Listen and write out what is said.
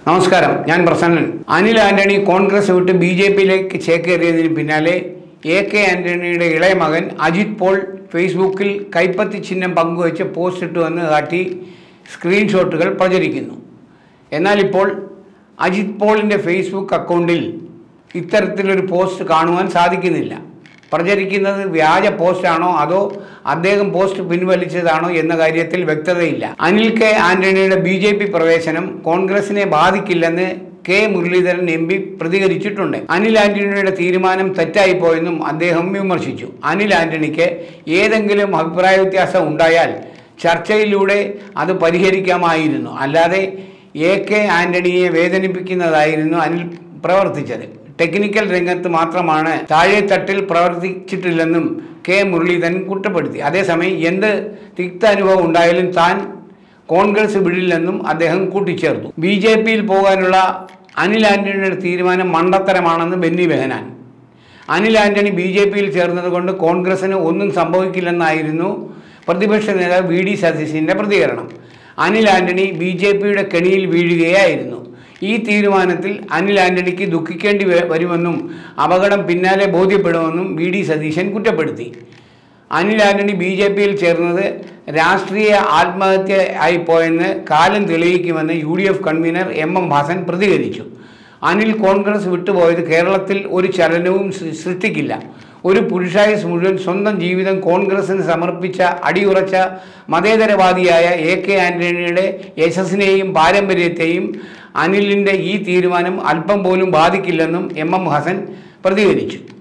നമസ്കാരം ഞാൻ പ്രസന്നൻ അനിൽ ആന്റണി കോൺഗ്രസ് വിട്ട് ബി ജെ പിയിലേക്ക് ചേക്കേറിയതിന് പിന്നാലെ എ കെ ആന്റണിയുടെ ഇളയ മകൻ അജിത് പോൾ ഫേസ്ബുക്കിൽ കൈപ്പത്തി ചിഹ്നം പങ്കുവച്ച് പോസ്റ്റ് ഇട്ടുവെന്ന് കാട്ടി സ്ക്രീൻഷോട്ടുകൾ പ്രചരിക്കുന്നു എന്നാൽ ഇപ്പോൾ അജിത് പോളിൻ്റെ ഫേസ്ബുക്ക് അക്കൗണ്ടിൽ ഇത്തരത്തിലൊരു പോസ്റ്റ് കാണുവാൻ സാധിക്കുന്നില്ല പ്രചരിക്കുന്നത് വ്യാജ പോസ്റ്റാണോ അതോ അദ്ദേഹം പോസ്റ്റ് പിൻവലിച്ചതാണോ എന്ന കാര്യത്തിൽ വ്യക്തതയില്ല അനിൽ കെ ആന്റണിയുടെ ബി ജെ പി പ്രവേശനം കോൺഗ്രസിനെ ബാധിക്കില്ലെന്ന് കെ മുരളീധരൻ എം പി പ്രതികരിച്ചിട്ടുണ്ട് അനിൽ ആന്റണിയുടെ തീരുമാനം തെറ്റായിപ്പോയെന്നും അദ്ദേഹം വിമർശിച്ചു അനിൽ ആന്റണിക്ക് ഏതെങ്കിലും അഭിപ്രായ വ്യത്യാസം ഉണ്ടായാൽ ചർച്ചയിലൂടെ അത് പരിഹരിക്കാമായിരുന്നു അല്ലാതെ എ കെ ആന്റണിയെ വേദനിപ്പിക്കുന്നതായിരുന്നു അനിൽ പ്രവർത്തിച്ചത് ടെക്നിക്കൽ രംഗത്ത് മാത്രമാണ് താഴെത്തട്ടിൽ പ്രവർത്തിച്ചിട്ടില്ലെന്നും കെ മുരളീധരൻ കുറ്റപ്പെടുത്തി അതേസമയം എന്ത് തിക്ത അനുഭവം ഉണ്ടായാലും താൻ കോൺഗ്രസ് വിടില്ലെന്നും അദ്ദേഹം കൂട്ടിച്ചേർത്തു ബി ജെ പിയിൽ പോകാനുള്ള അനിൽ ആന്റണിയുടെ തീരുമാനം മണ്ടത്തരമാണെന്ന് ബെന്നി ബെഹനാൻ അനിൽ ആന്റണി ബി ജെ പിയിൽ ചേർന്നതുകൊണ്ട് കോൺഗ്രസിന് ഒന്നും സംഭവിക്കില്ലെന്നായിരുന്നു പ്രതിപക്ഷ നേതാവ് വി ഡി സതീശിൻ്റെ പ്രതികരണം അനിൽ ആന്റണി ബി ജെ പിയുടെ കെണിയിൽ വീഴുകയായിരുന്നു ഈ തീരുമാനത്തിൽ അനിൽ ആന്റണിക്ക് ദുഃഖിക്കേണ്ടി വ- വരുമെന്നും അപകടം പിന്നാലെ ബോധ്യപ്പെടുമെന്നും വി ഡി സതീശൻ കുറ്റപ്പെടുത്തി അനിൽ ആന്റണി ബി ജെ പിയിൽ ചേർന്നത് രാഷ്ട്രീയ ആത്മഹത്യ ആയിപ്പോയെന്ന് കാലം തെളിയിക്കുമെന്ന് U D F convener M M Hassan പ്രതികരിച്ചു അനിൽ കോൺഗ്രസ് വിട്ടുപോയത് കേരളത്തിൽ ഒരു ചലനവും സൃ- സൃഷ്ടിക്കില്ല ഒരു പുരുഷായുസ് മുഴുവൻ സ്വന്തം ജീവിതം കോൺഗ്രസിന് സമർപ്പിച്ച അടിയുറച്ച മതേതരവാദിയായ എ കെ ആന്റണിയുടെ യശസ്സിനെയും പാരമ്പര്യത്തെയും അനിലിൻ്റെ ഈ തീരുമാനം അല്പം പോലും ബാധിക്കില്ലെന്നും എം എം ഹസൻ പ്രതികരിച്ചു